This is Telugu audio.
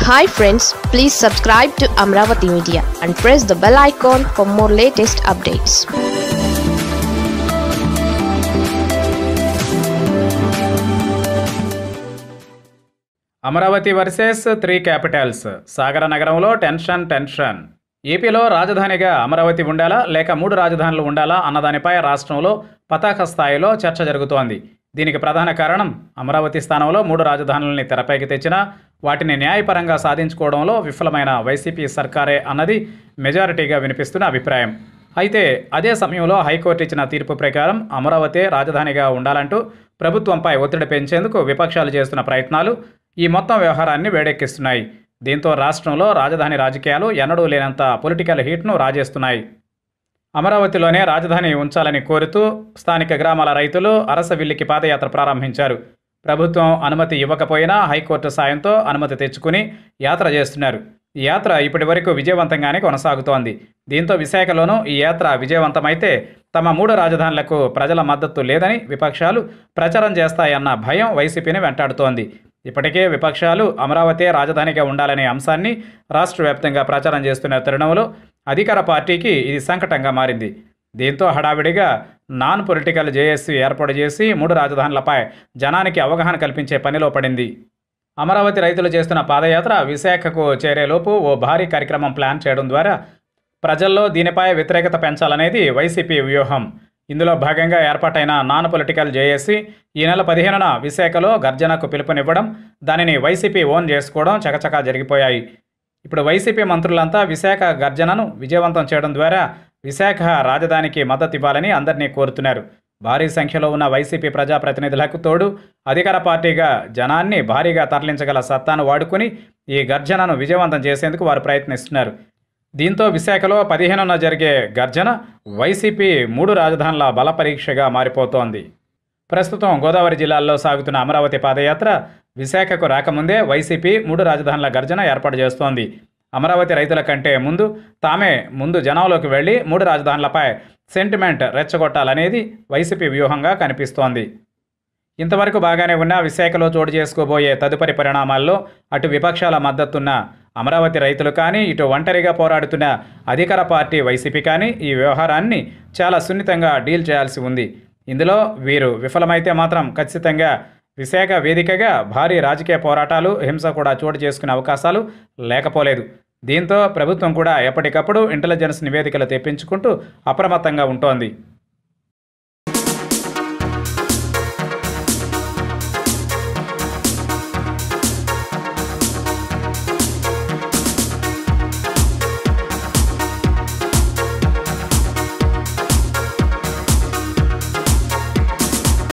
hi friends please subscribe to Amaravati media and press the bell icon for more latest updates Amaravati versus three capitals సాగర నగరంలో టెన్షన్ టెన్షన్ ఏపీలో రాజధానిగా అమరావతి ఉండాలా లేక మూడు రాజధానులు ఉండాలా అన్నదానిపై రాష్ట్రంలో పతాక స్థాయిలో చర్చ జరుగుతోంది దీనికి ప్రధాన కారణం అమరావతి స్థానంలో మూడు రాజధానులని తెరపైకి తెచ్చినా వాటిని న్యాయపరంగా సాధించుకోవడంలో విఫలమైన వైసీపీ సర్కారే అన్నది మెజారిటీగా వినిపిస్తున్న అభిప్రాయం అయితే అదే సమయంలో హైకోర్టు ఇచ్చిన తీర్పు ప్రకారం అమరావతి రాజధానిగా ఉండాలంటూ ప్రభుత్వంపై ఒత్తిడి పెంచేందుకు విపక్షాలు చేస్తున్న ప్రయత్నాలు ఈ మొత్తం వ్యవహారాన్ని వేడెక్కిస్తున్నాయి దీంతో రాష్ట్రంలో రాజధాని రాజకీయాలు ఎన్నడూ లేనంత పొలిటికల్ హీట్ను రాజేస్తున్నాయి అమరావతిలోనే రాజధాని ఉంచాలని కోరుతూ స్థానిక గ్రామాల రైతులు అరసవిల్లికి పాదయాత్ర ప్రారంభించారు ప్రభుత్వం అనుమతి ఇవ్వకపోయినా హైకోర్టు సాయంతో అనుమతి తెచ్చుకుని యాత్ర చేస్తున్నారు ఈ యాత్ర ఇప్పటి వరకు విజయవంతంగానే కొనసాగుతోంది దీంతో విశాఖలోనూ ఈ యాత్ర విజయవంతమైతే తమ మూడు రాజధానులకు ప్రజల మద్దతు లేదని విపక్షాలు ప్రచారం చేస్తాయన్న భయం వైసీపీని వెంటాడుతోంది ఇప్పటికే విపక్షాలు అమరావతి రాజధానిగా ఉండాలనే అంశాన్ని రాష్ట్ర వ్యాప్తంగా ప్రచారం చేస్తున్న తరుణంలో అధికార పార్టీకి ఇది సంకటంగా మారింది దీంతో హడావిడిగా నాన్ పొలిటికల్ జేఏసీ ఏర్పాటు చేసి మూడు రాజధానులపై జనానికి అవగాహన కల్పించే పనిలో పడింది అమరావతి రైతులు చేస్తున్న పాదయాత్ర విశాఖకు చేరేలోపు ఓ భారీ కార్యక్రమం ప్లాన్ చేయడం ద్వారా ప్రజల్లో దీనిపై వ్యతిరేకత పెంచాలనేది వైసీపీ వ్యూహం ఇందులో భాగంగా ఏర్పాటైన నాన్ పొలిటికల్ జేఏసీ ఈ నెల పదిహేనున విశాఖలో గర్జనకు పిలుపునివ్వడం దానిని వైసీపీ ఓన్ చేసుకోవడం చకచకా జరిగిపోయాయి ఇప్పుడు వైసీపీ మంత్రులంతా విశాఖ గర్జనను విజయవంతం చేయడం ద్వారా విశాఖ రాజధానికి మద్దతు ఇవ్వాలని అందరినీ కోరుతున్నారు భారీ సంఖ్యలో ఉన్న వైసీపీ ప్రజాప్రతినిధులకు తోడు అధికార పార్టీగా జనాన్ని భారీగా తరలించగల సత్తాను వాడుకుని ఈ గర్జనను విజయవంతం చేసేందుకు వారు ప్రయత్నిస్తున్నారు దీంతో విశాఖలో పదిహేనున జరిగే గర్జన వైసీపీ మూడు రాజధానుల బల పరీక్షగా మారిపోతోంది ప్రస్తుతం గోదావరి జిల్లాల్లో సాగుతున్న అమరావతి పాదయాత్ర విశాఖకు రాకముందే వైసీపీ మూడు రాజధానుల గర్జన ఏర్పాటు చేస్తోంది అమరావతి రైతుల కంటే ముందు తామే ముందు జనంలోకి వెళ్ళి మూడు రాజధానులపై సెంటిమెంట్ రెచ్చగొట్టాలనేది వైసీపీ వ్యూహంగా కనిపిస్తోంది ఇంతవరకు బాగానే ఉన్న విశాఖలో చోటు చేసుకోబోయే తదుపరి పరిణామాల్లో అటు విపక్షాల మద్దతున్న అమరావతి రైతులు కానీ ఇటు ఒంటరిగా పోరాడుతున్న అధికార పార్టీ వైసీపీ కానీ ఈ వ్యవహారాన్ని చాలా సున్నితంగా డీల్ చేయాల్సి ఉంది ఇందులో వీరు విఫలమైతే మాత్రం ఖచ్చితంగా విశాఖ వేదికగా భారీ రాజకీయ పోరాటాలు హింస కూడా చోటు చేసుకునే అవకాశాలు లేకపోలేదు దీంతో ప్రభుత్వం కూడా ఎప్పటికప్పుడు ఇంటెలిజెన్స్ నివేదికలు తెప్పించుకుంటూ అప్రమత్తంగా ఉంటోంది